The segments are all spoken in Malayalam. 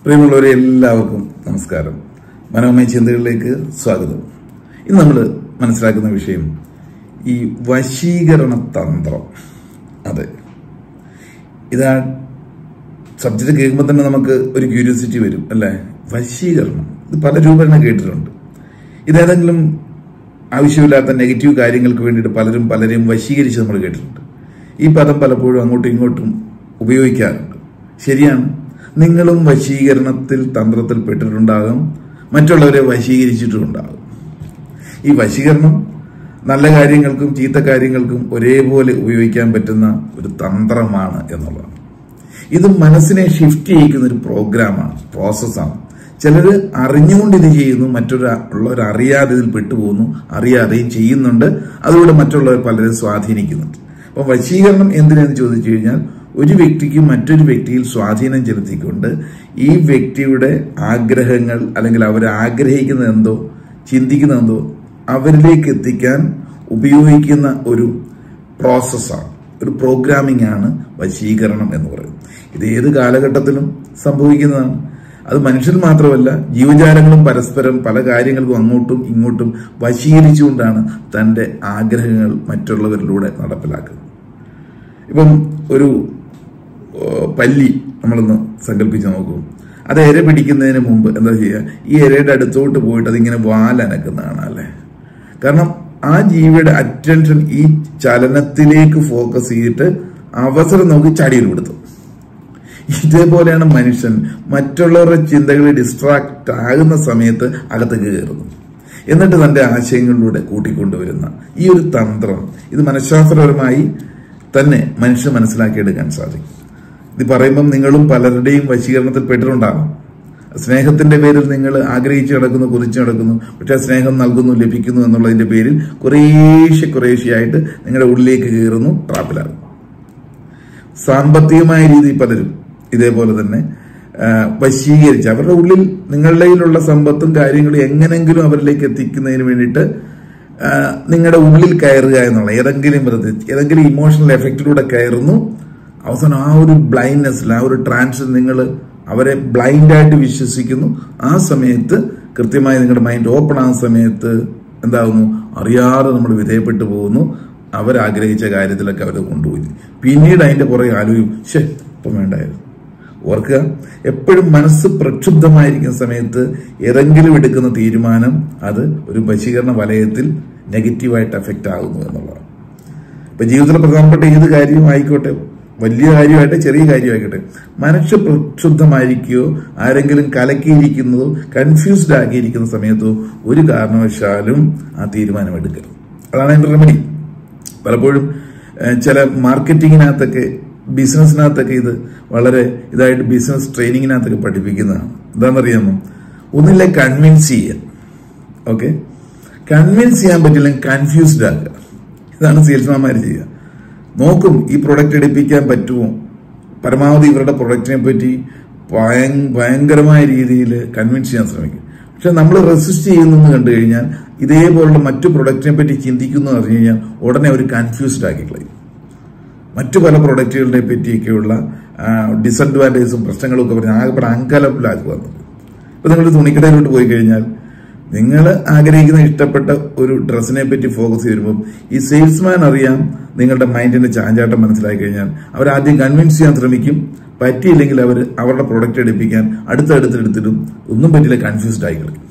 പ്രിയമുള്ളവരെ എല്ലാവർക്കും നമസ്കാരം മനോമയ ചിന്തകളിലേക്ക് സ്വാഗതം ഇന്ന് നമ്മൾ മനസ്സിലാക്കുന്ന വിഷയം ഈ വശീകരണ തന്ത്രം അതെ ഇതാ സബ്ജക്റ്റ് കേൾക്കുമ്പോൾ തന്നെ നമുക്ക് ഒരു ക്യൂരിയോസിറ്റി വരും അല്ലേ വശീകരണം ഇത് പല രൂപേണ കേട്ടിട്ടുണ്ട് ഇതേതെങ്കിലും ആവശ്യമില്ലാത്ത നെഗറ്റീവ് കാര്യങ്ങൾക്ക് വേണ്ടിയിട്ട് പലരും പലരെയും വശീകരിച്ച് നമ്മൾ കേട്ടിട്ടുണ്ട് ഈ പദം പലപ്പോഴും അങ്ങോട്ടും ഇങ്ങോട്ടും ഉപയോഗിക്കാറുണ്ട് ശരിയാണ് നിങ്ങളും വശീകരണത്തിൽ തന്ത്രത്തിൽ പെട്ടിട്ടുണ്ടാകും മറ്റുള്ളവരെ വശീകരിച്ചിട്ടുണ്ടാകും ഈ വശീകരണം നല്ല കാര്യങ്ങൾക്കും ചീത്ത കാര്യങ്ങൾക്കും ഒരേപോലെ ഉപയോഗിക്കാൻ പറ്റുന്ന ഒരു തന്ത്രമാണ് എന്നുള്ളതാണ് ഇത് മനസ്സിനെ ഷിഫ്റ്റ് ചെയ്യിക്കുന്ന ഒരു പ്രോഗ്രാമാണ് പ്രോസസ്സാണ് ചിലർ അറിഞ്ഞുകൊണ്ട് ഇത് ചെയ്യുന്നു മറ്റൊരാളുള്ളവർ അറിയാതെ ഇതിൽ പെട്ടുപോകുന്നു അറിയാതെയും ചെയ്യുന്നുണ്ട് അതുകൊണ്ട് മറ്റുള്ളവർ പലരും സ്വാധീനിക്കുന്നുണ്ട് അപ്പൊ വശീകരണം എന്തിനെന്ന് ചോദിച്ചു കഴിഞ്ഞാൽ ഒരു വ്യക്തിക്ക് മറ്റൊരു വ്യക്തിയിൽ സ്വാധീനം ചെലുത്തിക്കൊണ്ട് ഈ വ്യക്തിയുടെ ആഗ്രഹങ്ങൾ അല്ലെങ്കിൽ അവർ ആഗ്രഹിക്കുന്നത് എന്തോ ചിന്തിക്കുന്നത് എന്തോ അവരിലേക്ക് എത്തിക്കാൻ ഉപയോഗിക്കുന്ന ഒരു പ്രോസസ്സാണ് ഒരു പ്രോഗ്രാമിംഗ് ആണ് വശീകരണം എന്ന് പറയുന്നത് ഇത് ഏത് കാലഘട്ടത്തിലും സംഭവിക്കുന്നതാണ് അത് മനുഷ്യർ മാത്രമല്ല ജീവജാലങ്ങളും പരസ്പരം പല കാര്യങ്ങൾക്കും അങ്ങോട്ടും ഇങ്ങോട്ടും വശീകരിച്ചുകൊണ്ടാണ് തന്റെ ആഗ്രഹങ്ങൾ മറ്റുള്ളവരിലൂടെ നടപ്പിലാക്കുന്നത് ഇപ്പം ഒരു ഏഹ്, പല്ലി നമ്മളൊന്ന് സങ്കല്പിച്ച് നോക്കൂ അത് ഇര പിടിക്കുന്നതിന് മുമ്പ് എന്താ ചെയ്യുക ഈ ഇരയുടെ അടുത്തോട്ട് പോയിട്ട് അതിങ്ങനെ വാലനക്കുന്ന കാണാം അല്ലേ കാരണം ആ ജീവിയുടെ അറ്റൻഷൻ ഈ ചലനത്തിലേക്ക് ഫോക്കസ് ചെയ്തിട്ട് അവസരം നോക്കി ചടിയിൽ കൊടുത്തു ഇതേപോലെയാണ് മനുഷ്യൻ മറ്റുള്ളവരുടെ ചിന്തകളിൽ ഡിസ്ട്രാക്ട് ആകുന്ന സമയത്ത് അകത്തേക്ക് കയറുന്നു എന്നിട്ട് തന്റെ ആശയങ്ങളിലൂടെ കൂട്ടിക്കൊണ്ടുവരുന്ന ഈ ഒരു തന്ത്രം ഇത് മനഃശാസ്ത്രപരമായി തന്നെ മനുഷ്യൻ മനസ്സിലാക്കിയെടുക്കാൻ സാധിക്കും ഇത് പറയുമ്പം നിങ്ങളും പലരുടെയും വശീകരണത്തിൽ പെട്ടിട്ടുണ്ടാകും സ്നേഹത്തിന്റെ പേരിൽ നിങ്ങൾ ആഗ്രഹിച്ചു നടക്കുന്നു കുതിച്ചു നടക്കുന്നു പക്ഷെ ആ സ്നേഹം നൽകുന്നു ലഭിക്കുന്നു എന്നുള്ളതിന്റെ പേരിൽ കുറേശ്ശെ കുറേശ്ശെയായിട്ട് നിങ്ങളുടെ ഉള്ളിലേക്ക് കയറുന്നു ട്രാപ്പിലാകും സാമ്പത്തികമായ രീതിയിൽ പലരും ഇതേപോലെ തന്നെ ആ, വശീകരിച്ച് അവരുടെ ഉള്ളിൽ നിങ്ങളുടെ കയ്യിലുള്ള സമ്പത്തും കാര്യങ്ങളും എങ്ങനെങ്കിലും അവരിലേക്ക് എത്തിക്കുന്നതിന് വേണ്ടിയിട്ട് ആ, നിങ്ങളുടെ ഉള്ളിൽ കയറുക എന്നുള്ള ഏതെങ്കിലും വിധത്തിൽ ഏതെങ്കിലും ഇമോഷണൽ എഫക്റ്റിലൂടെ കയറുന്നു അവസാനം ആ ഒരു ബ്ലൈൻഡ്നെസ്സിൽ ആ ഒരു ട്രാൻസ് നിങ്ങൾ അവരെ ബ്ലൈൻഡായിട്ട് വിശ്വസിക്കുന്നു ആ സമയത്ത് കൃത്യമായി നിങ്ങളുടെ മൈൻഡ് ഓപ്പൺ ആകുന്ന സമയത്ത് എന്താകുന്നു അറിയാതെ നമ്മൾ വിധേയപ്പെട്ടു പോകുന്നു അവരാഗ്രഹിച്ച കാര്യത്തിലൊക്കെ അവരെ കൊണ്ടുപോയി പിന്നീട് അതിന്റെ പുറകെ ആലോചിക്കും ശേ ഇപ്പം വേണ്ടായിരുന്നു ഓർക്കുക എപ്പോഴും മനസ്സ് പ്രക്ഷുബ്ധമായിരിക്കുന്ന സമയത്ത് ഏതെങ്കിലും എടുക്കുന്ന തീരുമാനം അത് ഒരു വശീകരണ വലയത്തിൽ നെഗറ്റീവായിട്ട് എഫക്റ്റ് ആകുന്നു എന്നുള്ളതാണ് ഇപ്പൊ ജീവിതത്തിൽ പ്രധാനപ്പെട്ട ഏത് കാര്യവും ആയിക്കോട്ടെ വലിയ കാര്യമായിട്ട് ചെറിയ കാര്യമായിക്കോട്ടെ മനുഷ്യ പ്രക്ഷുബ്ധമായിരിക്കുകയോ ആരെങ്കിലും കലക്കിയിരിക്കുന്നതോ കൺഫ്യൂസ്ഡ് ആക്കിയിരിക്കുന്ന സമയത്തോ ഒരു കാരണവശാലും ആ തീരുമാനം എടുക്കരുത് അതാണ് അതിന്റെ റെമഡി പലപ്പോഴും ഏഹ്, ചില മാർക്കറ്റിങ്ങിനകത്തൊക്കെ ബിസിനസ്സിനകത്തൊക്കെ ഇത് വളരെ ഇതായിട്ട് ബിസിനസ് ട്രെയിനിങ്ങിനകത്തൊക്കെ പഠിപ്പിക്കുന്നതാണ് എന്താണെന്നറിയാമോ ഒന്നില്ല കൺവിൻസ് ചെയ്യാൻ ഓക്കെ കൺവിൻസ് ചെയ്യാൻ പറ്റില്ലെങ്കിൽ കൺഫ്യൂസ്ഡ് ആക്കുക ഇതാണ് സെയിൽസ്മാൻമാർ ചെയ്യുക നോക്കും ഈ പ്രൊഡക്റ്റ് എടുപ്പിക്കാൻ പറ്റുമോ പരമാവധി ഇവരുടെ പ്രൊഡക്റ്റിനെ പറ്റി ഭയ- ഭയങ്കരമായ രീതിയിൽ കൺവിൻസ് ചെയ്യാൻ ശ്രമിക്കും പക്ഷെ നമ്മൾ റെസിസ്റ്റ് ചെയ്യുന്നെന്ന് കണ്ടു കഴിഞ്ഞാൽ ഇതേപോലുള്ള മറ്റു പ്രൊഡക്റ്റിനെ പറ്റി ചിന്തിക്കുന്നു എന്ന് പറഞ്ഞു കഴിഞ്ഞാൽ ഉടനെ അവർ കൺഫ്യൂസ്ഡ് ആക്കി കളയും മറ്റു പല പ്രൊഡക്റ്റുകളെ പറ്റിയൊക്കെയുള്ള ഡിസഡ്വാൻറ്റേജും പ്രശ്നങ്ങളും ഒക്കെ പറഞ്ഞ് ആകെപ്പെടെ അങ്കലപ്പിലാക്കി വന്നത് ഇപ്പൊ നിങ്ങൾ തുണിക്കടയിലോട്ട് പോയി കഴിഞ്ഞാൽ നിങ്ങൾ ആഗ്രഹിക്കുന്ന ഇഷ്ടപ്പെട്ട ഒരു ഡ്രസ്സിനെ പറ്റി ഫോക്കസ് ചെയ്യുമ്പോൾ ഈ സെയിൽസ്മാൻ അറിയാം നിങ്ങളുടെ മൈൻഡിന്റെ ചാഞ്ചാട്ടം മനസ്സിലാക്കി കഴിഞ്ഞാൽ അവർ ആദ്യം കൺവിൻസ് ചെയ്യാൻ ശ്രമിക്കും പറ്റിയില്ലെങ്കിൽ അവർ അവരുടെ പ്രൊഡക്റ്റ് എടുപ്പിക്കാൻ അടുത്തടുത്തെടുത്തിട്ടും ഒന്നും പറ്റില്ല കൺഫ്യൂസ്ഡ് ആയി കളിക്കും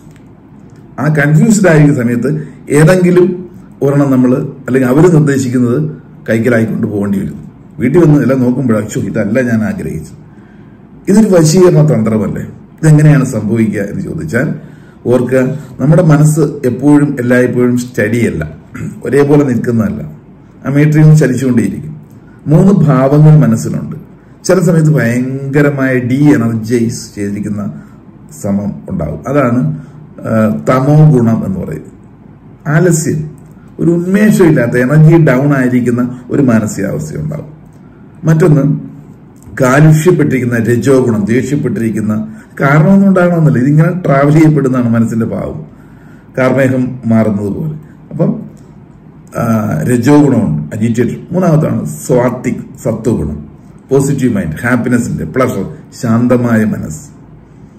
ആ കൺഫ്യൂസ്ഡ് ആയിരിക്കുന്ന സമയത്ത് ഏതെങ്കിലും ഒരെണ്ണം നമ്മൾ അല്ലെങ്കിൽ അവർ നിർദ്ദേശിക്കുന്നത് കൈക്കലായിക്കൊണ്ട് പോകേണ്ടി വരും വീട്ടിൽ വന്ന് എല്ലാം നോക്കുമ്പോഴാണ് അച്ഛോ ഇതല്ല ഞാൻ ആഗ്രഹിച്ചത് ഇതൊരു വശീകരണ തന്ത്രമല്ലേ ഇതെങ്ങനെയാണ് സംഭവിക്കുക എന്ന് ചോദിച്ചാൽ ഓർക്കുക നമ്മുടെ മനസ്സ് എപ്പോഴും എല്ലായ്പ്പോഴും സ്റ്റഡിയല്ല ഒരേപോലെ നിൽക്കുന്നതല്ല ആ മീറ്ററിൽ നിന്ന് ചലിച്ചുകൊണ്ടേയിരിക്കും മൂന്ന് ഭാവങ്ങൾ മനസ്സിലുണ്ട് ചില സമയത്ത് ഭയങ്കരമായ ഡി എനർജൈസ് ചെയ്തിരിക്കുന്ന സമം ഉണ്ടാവും അതാണ് ആ, തമോ ഗുണം എന്ന് പറയുന്നത് ആലസ്യം ഒരു ഉന്മേഷമില്ലാത്ത എനർജി ഡൗൺ ആയിരിക്കുന്ന ഒരു മാനസികാവസ്ഥ ഉണ്ടാവും മറ്റൊന്ന് കാലുഷ്യപ്പെട്ടിരിക്കുന്ന രജോ ഗുണം ദേഷ്യപ്പെട്ടിരിക്കുന്ന കാരണമൊന്നും ഉണ്ടാകണമെന്നില്ല ഇതിങ്ങനെ ട്രാവൽ ചെയ്യപ്പെടുന്നതാണ് മനസ്സിന്റെ ഭാവം കാർമേഘം മാറുന്നത് പോലെ അപ്പം ആ, രജോ ഗുണമുണ്ട് അജിറ്റേറ്റഡ് മൂന്നാമത്താണ് സ്വാത്തിക് സത്വഗുണം പോസിറ്റീവ് മൈൻഡ് ഹാപ്പിനെസിന്റെ പ്ലഷർ ശാന്തമായ മനസ്സ്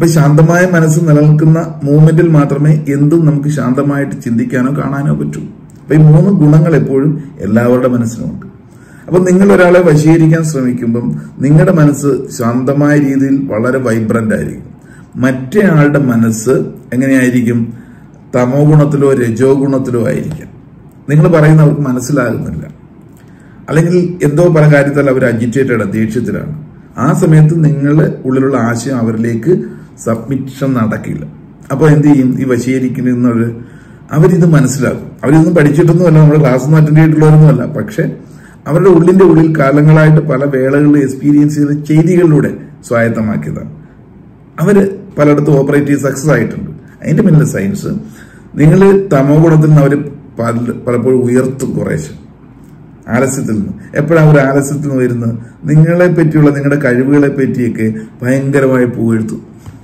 അപ്പൊ ശാന്തമായ മനസ്സ് നിലനിൽക്കുന്ന മൂമെന്റിൽ മാത്രമേ എന്തും നമുക്ക് ശാന്തമായിട്ട് ചിന്തിക്കാനോ കാണാനോ പറ്റൂ അപ്പൊ ഈ മൂന്ന് ഗുണങ്ങൾ എപ്പോഴും എല്ലാവരുടെ മനസ്സിലുമുണ്ട് അപ്പൊ നിങ്ങൾ ഒരാളെ വശീകരിക്കാൻ ശ്രമിക്കുമ്പം നിങ്ങളുടെ മനസ്സ് ശാന്തമായ രീതിയിൽ വളരെ വൈബ്രന്റ് ആയിരിക്കും മറ്റേ ആളുടെ മനസ്സ് എങ്ങനെയായിരിക്കും തമോ ഗുണത്തിലോ രജോ ഗുണത്തിലോ ആയിരിക്കും നിങ്ങൾ പറയുന്ന അവർക്ക് മനസ്സിലാകുന്നില്ല അല്ലെങ്കിൽ എന്തോ പല കാര്യത്തിൽ അവർ അജിറ്റേറ്റഡ് ദേഷ്യത്തിലാണ് ആ സമയത്ത് നിങ്ങളുടെ ഉള്ളിലുള്ള ആശയം അവരിലേക്ക് സബ്മിഷൻ നടക്കില്ല അപ്പോൾ എന്ത് ചെയ്യും ഈ വശീകരിക്കുന്നവര് അവരിത് മനസ്സിലാക്കും അവരിതൊന്നും പഠിച്ചിട്ടൊന്നുമല്ല നമ്മുടെ ക്ലാസ് ഒന്നും അറ്റൻഡ് ചെയ്തിട്ടുള്ളവരൊന്നുമല്ല പക്ഷെ അവരുടെ ഉള്ളിന്റെ ഉള്ളിൽ കാലങ്ങളായിട്ട് പല വേളകളിൽ എക്സ്പീരിയൻസ് ചെയ്ത ചെയ്തികളിലൂടെ സ്വായത്തമാക്കിയതാണ് അവര് പലയിടത്തും ഓപ്പറേറ്റ് ചെയ്ത് സക്സസ് ആയിട്ടുണ്ട് അതിന്റെ പിന്നിലെ സയൻസ് നിങ്ങൾ തമോ ഗുണത്തിൽ നിന്ന് അവർ പലപ്പോഴും ഉയർത്തും കുറേശ്ശെ ആലസ്യത്തിൽ നിന്ന് എപ്പോഴാണ് ഒരു ആലസ്യത്തിൽ നിന്ന് വരുന്നത് നിങ്ങളെ പറ്റിയുള്ള നിങ്ങളുടെ കഴിവുകളെ പറ്റിയൊക്കെ ഭയങ്കരമായി പുകഴ്ത്തും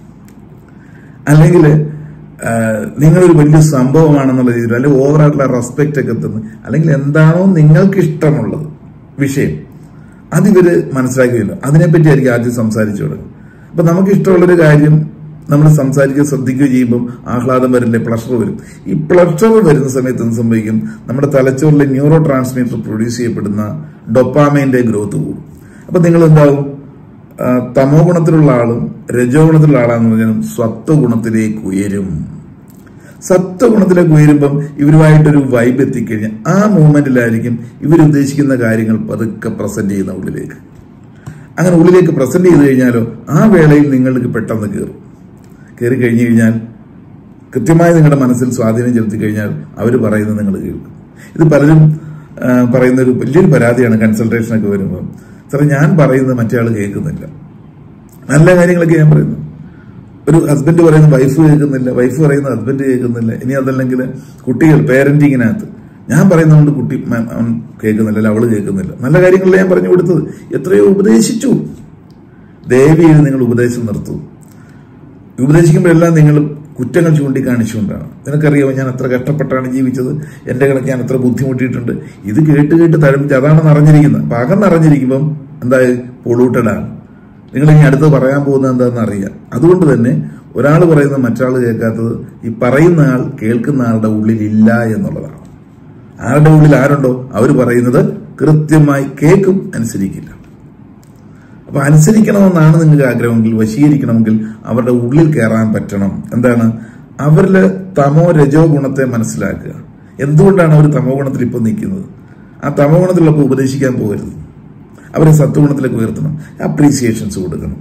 അല്ലെങ്കിൽ നിങ്ങളൊരു വലിയ സംഭവമാണെന്നുള്ള രീതിയിൽ അല്ലെങ്കിൽ ഓവറായിട്ടുള്ള റെസ്പെക്റ്റ് ഒക്കെ തന്ന് അല്ലെങ്കിൽ എന്താണോ നിങ്ങൾക്ക് ഇഷ്ടമുള്ളത് വിഷയം അതിവര് മനസ്സിലാക്കിയില്ല അതിനെപ്പറ്റി ആയിരിക്കും ആദ്യം സംസാരിച്ചു തുടങ്ങും അപ്പൊ നമുക്ക് ഇഷ്ടമുള്ളൊരു കാര്യം നമ്മൾ സംസാരിക്കുക ശ്രദ്ധിക്കുകയോ ചെയ്യുമ്പോൾ ആഹ്ലാദം വരില്ലേ പ്ലഷർ വരും ഈ പ്ലഷർ വരുന്ന സമയത്ത് എന്ത് സംഭവിക്കും നമ്മുടെ തലച്ചോറിലെ ന്യൂറോ ട്രാൻസ്മിറ്റർ പ്രൊഡ്യൂസ് ചെയ്യപ്പെടുന്ന ഡൊപ്പാമൈൻ്റെ ഗ്രോത്ത് കൂടും അപ്പൊ നിങ്ങൾ എന്താവും തമോ ഗുണത്തിലുള്ള ആളും രജോ ഗുണത്തിലുള്ള ആളാന്ന് പറഞ്ഞാൽ സ്വത്വ ഗുണത്തിലേക്ക് ഉയരും സത്വ ഗുണത്തിലേക്ക് ഉയരുമ്പം ഇവരുമായിട്ടൊരു വൈബ് എത്തിക്കഴിഞ്ഞാൽ ആ മൂമെന്റിലായിരിക്കും ഇവരുദ്ദേശിക്കുന്ന കാര്യങ്ങൾ പതുക്കെ പ്രസന്റ് ചെയ്യുന്ന ഉള്ളിലേക്ക് അങ്ങനെ ഉള്ളിലേക്ക് പ്രസന്റ് ചെയ്ത് കഴിഞ്ഞാലോ ആ വേളയിൽ നിങ്ങൾക്ക് പെട്ടെന്ന് കയറും കയറി കഴിഞ്ഞു കഴിഞ്ഞാൽ കൃത്യമായി നിങ്ങളുടെ മനസ്സിൽ സ്വാധീനം ചെലുത്തി കഴിഞ്ഞാൽ അവർ പറയുന്നത് നിങ്ങൾ കേൾക്കും ഇത് പലരും പറയുന്ന ഒരു വലിയൊരു പരാതിയാണ് കൺസൾട്ടേഷനൊക്കെ വരുമ്പോൾ സാറേ ഞാൻ പറയുന്നത് മറ്റേ ആൾ കേൾക്കുന്നില്ല നല്ല കാര്യങ്ങളൊക്കെ ഞാൻ പറയുന്നു ഒരു ഹസ്ബൻഡ് പറയുന്ന വൈഫ് കേൾക്കുന്നില്ല വൈഫ് പറയുന്ന ഹസ്ബൻഡ് കേൾക്കുന്നില്ല ഇനി അതല്ലെങ്കിൽ കുട്ടികൾ പേരന്റിങ്ങിനകത്ത് ഞാൻ പറയുന്നതുകൊണ്ട് കുട്ടി അവൻ കേൾക്കുന്നില്ല അല്ല അവള് കേൾക്കുന്നില്ല നല്ല കാര്യങ്ങളല്ല ഞാൻ പറഞ്ഞു കൊടുത്തത് എത്രയോ ഉപദേശിച്ചു ദേവിയിൽ നിങ്ങൾ ഉപദേശം നിർത്തൂ ഉപദേശിക്കുമ്പോഴെല്ലാം നിങ്ങൾ കുറ്റങ്ങൾ ചൂണ്ടിക്കാണിച്ചുകൊണ്ടാണ് നിനക്കറിയാമോ ഞാൻ എത്ര കഷ്ടപ്പെട്ടാണ് ജീവിച്ചത് എൻ്റെ കണക്ക് ഞാൻ എത്ര ബുദ്ധിമുട്ടിയിട്ടുണ്ട് ഇത് കേട്ട് കേട്ട് തഴമ്പിച്ച് അതാണ് നിറഞ്ഞിരിക്കുന്നത് അപ്പൊ അകം നിറഞ്ഞിരിക്കുമ്പം എന്താ പൊളൂട്ടഡാണ് നിങ്ങൾ ഇനി അടുത്ത് പറയാൻ പോകുന്നത് എന്താണെന്ന് അറിയാം അതുകൊണ്ട് തന്നെ ഒരാൾ പറയുന്നത് മറ്റാൾ കേൾക്കാത്തത് ഈ പറയുന്ന ആൾ കേൾക്കുന്ന ആളുടെ ഉള്ളിൽ ഇല്ല എന്നുള്ളതാണ് ആരുടെ ഉള്ളിൽ ആരുണ്ടോ അവർ പറയുന്നത് കൃത്യമായി കേൾക്കും അനുസരിക്കില്ല അപ്പൊ അനുസരിക്കണമെന്നാണ് നിങ്ങൾക്ക് ആഗ്രഹമെങ്കിൽ വശീകരിക്കണമെങ്കിൽ അവരുടെ ഉള്ളിൽ കയറാൻ പറ്റണം എന്താണ് അവരില് തമോ രജോ ഗുണത്തെ മനസ്സിലാക്കുക എന്തുകൊണ്ടാണ് അവർ തമോ ഗുണത്തിൽ ഇപ്പൊ നിൽക്കുന്നത് ആ തമോ ഗുണത്തിലുള്ളപ്പോൾ ഉപദേശിക്കാൻ പോകരുത് അവരെ സത്വഗുണത്തിലേക്ക് ഉയർത്തണം അപ്രീസിയേഷൻസ് കൊടുക്കണം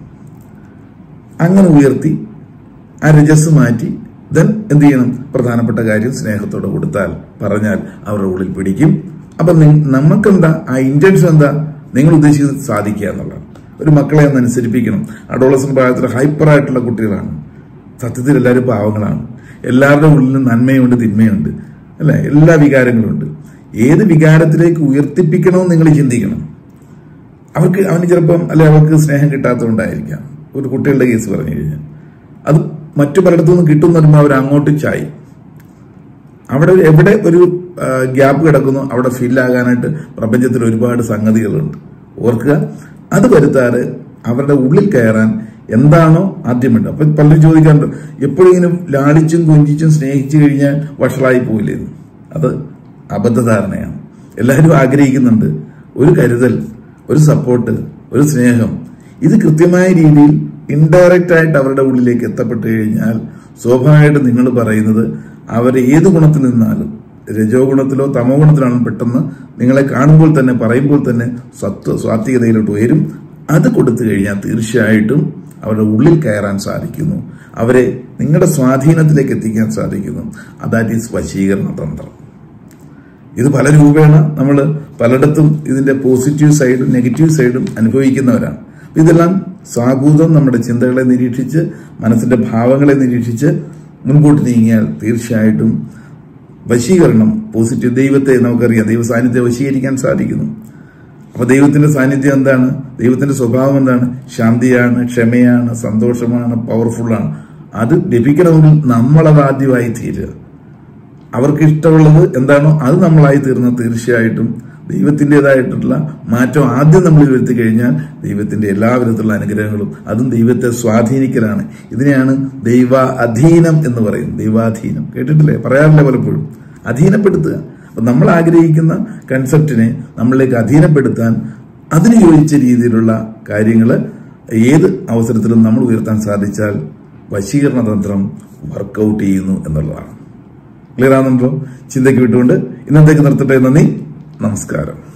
അങ്ങനെ ഉയർത്തി ആ രജസ് മാറ്റി ദെൻ എന്ത് ചെയ്യണം പ്രധാനപ്പെട്ട കാര്യം സ്നേഹത്തോടെ കൊടുത്താൽ പറഞ്ഞാൽ അവരുടെ ഉള്ളിൽ പിടിക്കും അപ്പൊ നമുക്കെന്താ ആ ഇന്റൻഷൻ എന്താ നിങ്ങൾ ഉദ്ദേശിക്കുന്നത് സാധിക്കുക എന്നുള്ളതാണ് ഒരു മക്കളെ ഒന്ന് അനുസരിപ്പിക്കണം അഡോളസൻ പ്രായത്തിൽ ഹൈപ്പർ ആയിട്ടുള്ള കുട്ടികളാണ് സത്യത്തിൽ എല്ലാവരും പാവങ്ങളാണ് എല്ലാവരുടെ ഉള്ളിലും നന്മയുണ്ട് തിന്മയുണ്ട് അല്ലെ എല്ലാ വികാരങ്ങളും ഉണ്ട് ഏത് വികാരത്തിലേക്ക് ഉയർത്തിപ്പിക്കണമെന്ന് നിങ്ങൾ ചിന്തിക്കണം അവർക്ക് അവന് ചിലപ്പം അല്ലെ അവർക്ക് സ്നേഹം കിട്ടാത്തതുകൊണ്ടായിരിക്കാം ഒരു കുട്ടികളുടെ കേസ് പറഞ്ഞു കഴിഞ്ഞാൽ അത് മറ്റു പലയിടത്തു നിന്നും കിട്ടുന്ന വരുമ്പോൾ അവർ അങ്ങോട്ട് ചായി അവിടെ എവിടെ ഒരു ഗ്യാപ്പ് കിടക്കുന്നു അവിടെ ഫില്ലാകാനായിട്ട് പ്രപഞ്ചത്തിൽ ഒരുപാട് സംഗതികളുണ്ട് ഓർക്കുക അത് വരുത്താറ് അവരുടെ ഉള്ളിൽ കയറാൻ എന്താണോ ആദ്യം വേണ്ടത് അപ്പൊ പലരും ചോദിക്കാറുണ്ട് എപ്പോഴെങ്കിലും ലാളിച്ചും കൊഞ്ചിച്ചും സ്നേഹിച്ചു കഴിഞ്ഞാൽ വഷളായി പോയില്ലേ അത് അബദ്ധധാരണയാണ് എല്ലാവരും ആഗ്രഹിക്കുന്നുണ്ട് ഒരു കരുതൽ ഒരു സപ്പോർട്ട് ഒരു സ്നേഹം ഇത് കൃത്യമായ രീതിയിൽ ഇൻഡയറക്റ്റ് ആയിട്ട് അവരുടെ ഉള്ളിലേക്ക് എത്തപ്പെട്ട് കഴിഞ്ഞാൽ സ്വാഭാവികമായിട്ട് നിങ്ങൾ പറയുന്നത് അവർ ഏത് ഗുണത്തിൽ നിന്നാലും രജോ ഗുണത്തിലോ തമോ ഗുണത്തിലാണോ പെട്ടെന്ന് നിങ്ങളെ കാണുമ്പോൾ തന്നെ പറയുമ്പോൾ തന്നെ സത്വ സ്വാത്വികതയിലോട്ട് ഉയരും അത് കൊടുത്തു കഴിഞ്ഞാൽ തീർച്ചയായിട്ടും അവരുടെ ഉള്ളിൽ കയറാൻ സാധിക്കുന്നു അവരെ നിങ്ങളുടെ സ്വാധീനത്തിലേക്ക് എത്തിക്കാൻ സാധിക്കുന്നു ദാറ്റ് ഈസ് വശീകരണ തന്ത്രം ഇത് പല രൂപേണ നമ്മൾ പലയിടത്തും ഇതിന്റെ പോസിറ്റീവ് സൈഡും നെഗറ്റീവ് സൈഡും അനുഭവിക്കുന്നവരാണ് ഇതെല്ലാം സാഗൂതം നമ്മുടെ ചിന്തകളെ നിരീക്ഷിച്ച് മനസ്സിന്റെ ഭാവങ്ങളെ നിരീക്ഷിച്ച് മുൻപോട്ട് നീങ്ങിയാൽ തീർച്ചയായിട്ടും വശീകരണം പോസിറ്റീവ് ദൈവത്തെ നമുക്കറിയാം ദൈവ സാന്നിധ്യം വശീകരിക്കാൻ സാധിക്കുന്നു അപ്പൊ ദൈവത്തിന്റെ സാന്നിധ്യം എന്താണ് ദൈവത്തിന്റെ സ്വഭാവം എന്താണ് ശാന്തിയാണ് ക്ഷമയാണ് സന്തോഷമാണ് പവർഫുള്ളാണ് അത് ലഭിക്കണമെങ്കിൽ നമ്മളത് ആദ്യമായി തീരുക അവർക്ക് ഇഷ്ടമുള്ളത് എന്താണോ അത് നമ്മളായി തീർന്ന തീർച്ചയായിട്ടും ദൈവത്തിൻ്റെതായിട്ടുള്ള മാറ്റം ആദ്യം നമ്മളിൽ വരുത്തി കഴിഞ്ഞാൽ ദൈവത്തിന്റെ എല്ലാ വിധത്തിലുള്ള അനുഗ്രഹങ്ങളും അതും ദൈവത്തെ സ്വാധീനിക്കലാണ് ഇതിനെയാണ് ദൈവ അധീനം എന്ന് പറയുന്നത് ദൈവാധീനം കേട്ടിട്ടില്ലേ പറയാറില്ല പലപ്പോഴും അധീനപ്പെടുത്തുക അപ്പൊ നമ്മൾ ആഗ്രഹിക്കുന്ന കൺസെപ്റ്റിനെ നമ്മളിലേക്ക് അധീനപ്പെടുത്താൻ അതിന് യോജിച്ച രീതിയിലുള്ള കാര്യങ്ങൾ ഏത് അവസരത്തിലും നമ്മൾ ഉയർത്താൻ സാധിച്ചാൽ വശീകരണ തന്ത്രം വർക്കൗട്ട് ചെയ്യുന്നു എന്നുള്ളതാണ് ക്ലിയർ ആണെന്നുണ്ടോ ചിന്തയ്ക്ക് വിട്ടുകൊണ്ട് ഇന്നത്തേക്ക് നിർത്തട്ടെ നന്ദി നമസ്കാരം